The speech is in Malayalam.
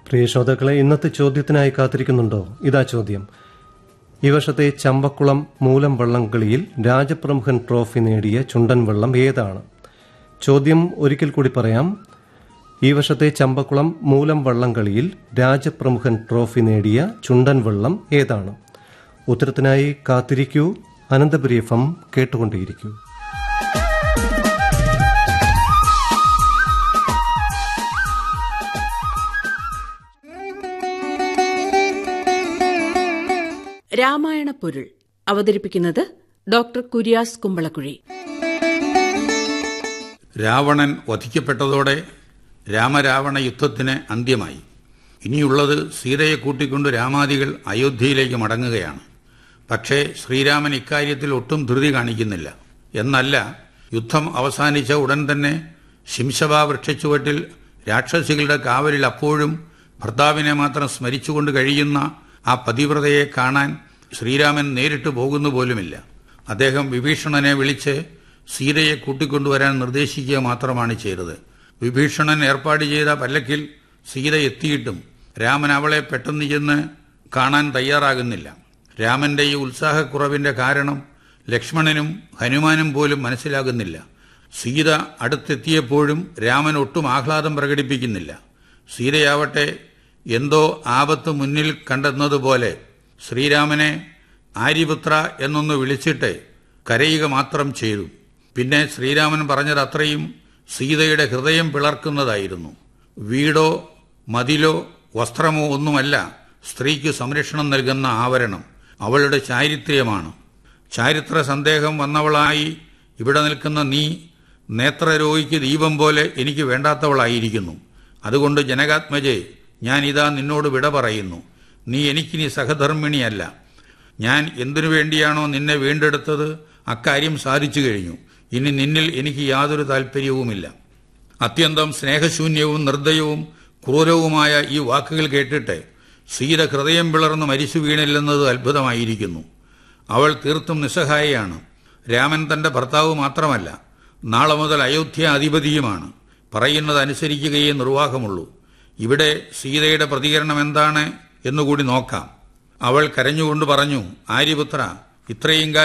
പ്രിയ ശ്രോതാക്കളെ ഇന്നത്തെ ചോദ്യത്തിനായി കാത്തിരിക്കുന്നുണ്ടോ ഇതാ ചോദ്യം ഈ വർഷത്തെ ചമ്പക്കുളം മൂലം വള്ളംകളിയിൽ രാജപ്രമുഖൻ ട്രോഫി നേടിയ ചുണ്ടൻ വള്ളം ഏതാണ് ചോദ്യം ഒരിക്കൽ കൂടി പറയാം ഈ വർഷത്തെ ചമ്പക്കുളം മൂലം വള്ളംകളിയിൽ രാജപ്രമുഖൻ ട്രോഫി നേടിയ ചുണ്ടൻ വള്ളം ഏതാണ് ഉത്തരത്തിനായി കാത്തിരിക്കൂ അനന്തപുരി എഫ് എം കേട്ടുകൊണ്ടേയിരിക്കൂ രാമായണ പൊരുൾ അവതരിപ്പിക്കുന്നത് ഡോക്ടർ കുര്യാസ് കുമ്പളക്കുഴി രാവണൻ വധിക്കപ്പെട്ടതോടെ രാമരാവണ യുദ്ധത്തിന് അന്ത്യമായി ഇനിയുള്ളത് സീതയെ കൂട്ടിക്കൊണ്ട് രാമാദികൾ അയോധ്യയിലേക്ക് മടങ്ങുകയാണ് പക്ഷേ ശ്രീരാമൻ ഇക്കാര്യത്തിൽ ഒട്ടും ധൃതി കാണിക്കുന്നില്ല എന്നല്ല യുദ്ധം അവസാനിച്ച ഉടൻ തന്നെ ശിംശബ വൃക്ഷച്ചുവട്ടിൽ രാക്ഷസികളുടെ കാവലിൽ അപ്പോഴും ഭർത്താവിനെ മാത്രം സ്മരിച്ചുകൊണ്ട് കഴിയുന്ന ആ പതിവ്രതയെ കാണാൻ ശ്രീരാമൻ നേരിട്ട് പോകുന്നു പോലുമില്ല അദ്ദേഹം വിഭീഷണനെ വിളിച്ച് സീതയെ കൂട്ടിക്കൊണ്ടുവരാൻ നിർദ്ദേശിക്കുക മാത്രമാണ് ചെയ്തത് വിഭീഷണൻ ഏർപ്പാട് ചെയ്ത പല്ലക്കിൽ സീത എത്തിയിട്ടും രാമൻ അവളെ പെട്ടെന്ന് ചെന്ന് കാണാൻ തയ്യാറാകുന്നില്ല രാമന്റെ ഈ ഉത്സാഹക്കുറവിന്റെ കാരണം ലക്ഷ്മണനും ഹനുമാനും പോലും മനസ്സിലാകുന്നില്ല സീത അടുത്തെത്തിയപ്പോഴും രാമൻ ഒട്ടും ആഹ്ലാദം പ്രകടിപ്പിക്കുന്നില്ല സീതയാവട്ടെ എന്തോ ആപത്ത് മുന്നിൽ കണ്ടെന്നതുപോലെ ശ്രീരാമനെ ആര്യപുത്ര എന്നൊന്ന് വിളിച്ചിട്ട് കരയുക മാത്രം ചെയ്തു പിന്നെ ശ്രീരാമൻ പറഞ്ഞത് അത്രയും സീതയുടെ ഹൃദയം പിളർക്കുന്നതായിരുന്നു വീടോ മതിലോ വസ്ത്രമോ ഒന്നുമല്ല സ്ത്രീക്ക് സംരക്ഷണം നൽകുന്ന ആവരണം അവളുടെ ചാരിത്ര്യമാണ് ചാരിത്ര സന്ദേഹം വന്നവളായി ഇവിടെ നിൽക്കുന്ന നീ നേത്രരോഗിക്ക് ദീപം പോലെ എനിക്ക് വേണ്ടാത്തവളായിരിക്കുന്നു അതുകൊണ്ട് ജനകാത്മജെ ഞാൻ ഇതാ നിന്നോട് വിട പറയുന്നു നീ എനിക്കിനി സഹധർമ്മിണിയല്ല ഞാൻ എന്തിനു വേണ്ടിയാണോ നിന്നെ വീണ്ടെടുത്തത് അക്കാര്യം സാധിച്ചു കഴിഞ്ഞു ഇനി നിന്നിൽ എനിക്ക് യാതൊരു താല്പര്യവുമില്ല അത്യന്തം സ്നേഹശൂന്യവും നിർദ്ദയവും ക്രൂരവുമായ ഈ വാക്കുകൾ കേട്ടിട്ട് സീത ഹൃദയം പിളർന്ന് മരിച്ചു വീണില്ലെന്നത് അത്ഭുതമായിരിക്കുന്നു അവൾ തീർത്തും നിസ്സഹായയാണ് രാമൻ തന്റെ ഭർത്താവ് മാത്രമല്ല നാളെ മുതൽ അയോധ്യ അധിപതിയുമാണ് പറയുന്നത് അനുസരിക്കുകയേ നിർവാഹമുള്ളൂ ഇവിടെ സീതയുടെ പ്രതികരണം എന്താണ് എന്നുകൂടി നോക്കാം അവൾ കരഞ്ഞുകൊണ്ട് പറഞ്ഞു ആര്യപുത്ര ഇത്രയും കാലം